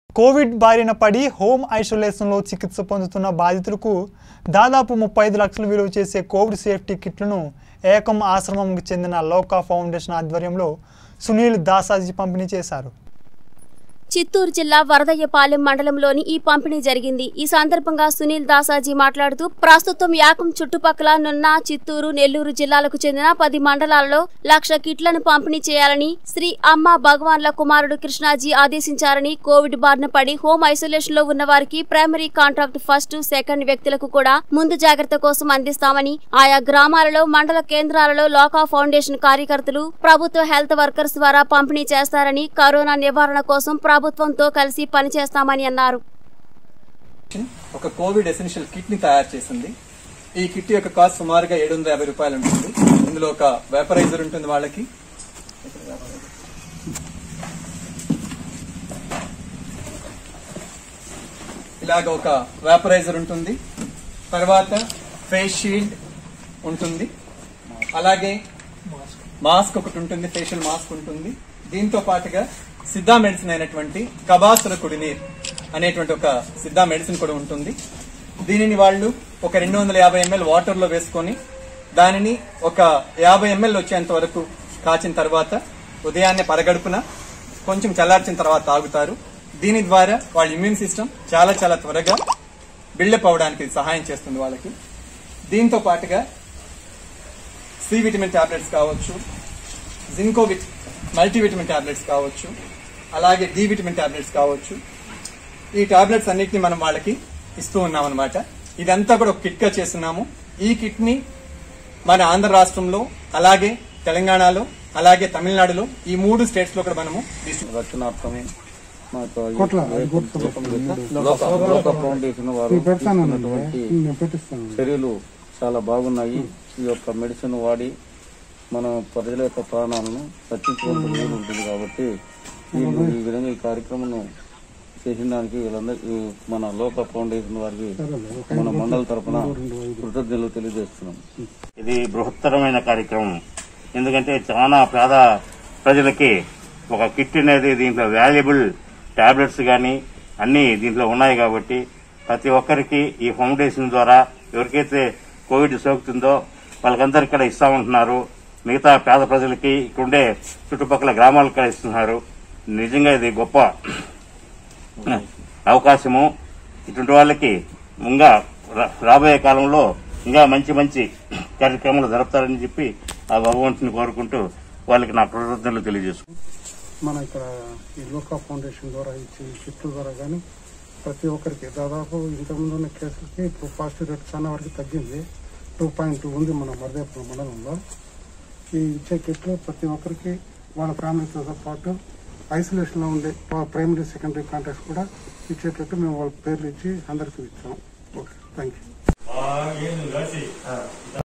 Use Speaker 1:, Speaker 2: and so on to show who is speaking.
Speaker 1: Covid బారిన పడి home ఐసోలేషన్లో చికిత్స పొందుతున్న బాధితులకు దాదాపు ముప్పై ఐదు లక్షలు విలువ చేసే కోవిడ్ సేఫ్టీ కిట్లను ఏకం ఆశ్రమంకు చెందిన లోకా ఫౌండేషన్ ఆధ్వర్యంలో సునీల్ దాసాజీ పంపిణీ చేశారు
Speaker 2: చిత్తూరు జిల్లా వరదయ్యపాలెం మండలంలోని ఈ పంపిణీ జరిగింది ఈ సందర్భంగా సునీల్ దాసాజీ మాట్లాడుతూ ప్రస్తుతం యాకం చుట్టుపక్కల నున్న చిత్తూరు నెల్లూరు జిల్లాలకు చెందిన పది మండలాలలో లక్ష కిట్లను పంపిణీ చేయాలని శ్రీ అమ్మ భగవాన్ల కుమారుడు కృష్ణాజీ ఆదేశించారని కోవిడ్ బారిన పడి హోమ్ ఐసోలేషన్ లో ఉన్న వారికి ప్రైమరీ కాంట్రాక్ట్ ఫస్ట్ సెకండ్ వ్యక్తులకు కూడా ముందు జాగ్రత్త కోసం అందిస్తామని ఆయా గ్రామాలలో మండల కేంద్రాలలో లోకా ఫౌండేషన్ కార్యకర్తలు ప్రభుత్వ హెల్త్ వర్కర్స్ ద్వారా పంపిణీ చేస్తారని కరోనా నివారణ కోసం ప్రభుత్వంతో కలిసి పనిచేస్తామని అన్నారు
Speaker 3: ఒక కోవిడ్ ఎసెన్షియల్ కిట్ ని తయారు చేసింది ఈ కిట్ యొక్క కాస్ట్ సుమారుగా ఏడు వందల యాభై రూపాయలు ఉంటుంది ఇందులో ఒక వేపరైజర్ ఉంటుంది వాళ్ళకి ఇలాగ ఒక వేపరైజర్ ఉంటుంది తర్వాత ఫేస్ షీల్డ్ ఉంటుంది అలాగే మాస్క్ ఒకటి ఉంటుంది ఫేషియల్ మాస్క్ ఉంటుంది దీంతో పాటుగా సిద్ధా మెడిసిన్ అయినటువంటి కబాసుల కుడినీర్ అనేటువంటి ఒక సిద్ధా మెడిసిన్ కూడా ఉంటుంది దీనిని వాళ్ళు ఒక రెండు వందల యాభై ఎంఎల్ వాటర్ లో వేసుకొని దానిని ఒక యాభై ఎంఎల్ వచ్చేంత వరకు కాచిన తర్వాత ఉదయాన్నే పరగడుపున కొంచెం చల్లార్చిన తర్వాత తాగుతారు దీని ద్వారా వాళ్ళ ఇమ్యూన్ సిస్టమ్ చాలా చాలా త్వరగా బిల్డప్ అవడానికి ఇది సహాయం చేస్తుంది వాళ్ళకి దీంతో పాటుగా సి విటమిన్ టాబ్లెట్స్ కావచ్చు జింకో విట్ మల్టీవిటమిన్ టాబ్లెట్స్ కావచ్చు అలాగే డి విటమిన్ టాబ్లెట్స్ కావచ్చు ఈ టాబ్లెట్స్ అన్నిటిని మనం వాళ్ళకి ఇస్తూ ఉన్నాం అనమాట ఇదంతా కూడా ఒక కిట్ గా చేస్తున్నాము ఈ కిట్ ని మన ఆంధ్ర రాష్ట్రంలో అలాగే తెలంగాణలో అలాగే తమిళనాడులో ఈ మూడు స్టేట్స్ లో కూడా మనము distribute
Speaker 4: రక్షణార్థమే మాకు ఈ లోక లోక ఫౌండేషన్ వారు తీసుకున్నటువంటి
Speaker 5: నేను పెట్టిస్తాను
Speaker 4: చర్యలు చాలా బాగున్నాయి ఈ యొక్క మెడిసిన్ వాడి మన ప్రజల యొక్క ప్రాణాలను రక్షించుకోవడం వీలు ఉంటుంది కాబట్టి వీళ్ళు ఈ విధంగా ఈ కార్యక్రమం చేసిన దానికి వీళ్ళందరూ ఈ మన లోక ఫౌండేషన్ వారికి మన మండల తరపున కృతజ్ఞతలు తెలియజేస్తున్నాం
Speaker 6: ఇది బృహత్తరమైన కార్యక్రమం ఎందుకంటే చాలా పేద ప్రజలకి ఒక కిట్ అనేది దీంట్లో వాల్యుబుల్ టాబ్లెట్స్ కానీ అన్ని దీంట్లో ఉన్నాయి కాబట్టి ప్రతి ఒక్కరికి ఈ ఫౌండేషన్ ద్వారా ఎవరికైతే కోవిడ్ సోకుతుందో వాళ్ళకందరికీ కూడా ఇస్తామంటున్నారు మిగతా పేద ప్రజలకి ఇక్కడుండే చుట్టుపక్కల గ్రామాలకు కూడా ఇస్తున్నారు నిజంగా ఇది గొప్ప అవకాశము ఇటువంటి వాళ్ళకి ఇంకా రా- రాబోయే కాలంలో ఇంకా మంచి మంచి కార్యక్రమాలు జరుపుతారని చెప్పి ఆ భగవంతుని కోరుకుంటూ వాళ్ళకి నా కృతజ్ఞతలు తెలియజేసుకుంటాను
Speaker 5: మన ఇక్కడ ఈ లోకా ఫౌండేషన్ ద్వారా ఇచ్చే ఈ కిట్ల ద్వారా కానీ ప్రతి ఒక్కరికి దాదాపు ఇంతకుముందు ఉన్న కేసులకి ఇప్పుడు పాజిటివ్ రేట్ చాలా వరకు తగ్గింది టూ పాయింట్ టూ ఉంది మన మరదేపురం మండలంలో ఈ ఇచ్చే కిట్లు ప్రతి ఒక్కరికి వాళ్ళ ఫ్యామిలీతో పాటు ఐసోలేషన్లో ఉండే ప్రైమరీ సెకండరీ కాంటాక్ట్స్ కూడా ఇచ్చేటట్టు మేము వాళ్ళ పేర్లు ఇచ్చి అందరికీ ఇచ్చాం ఓకే థ్యాంక్ యూ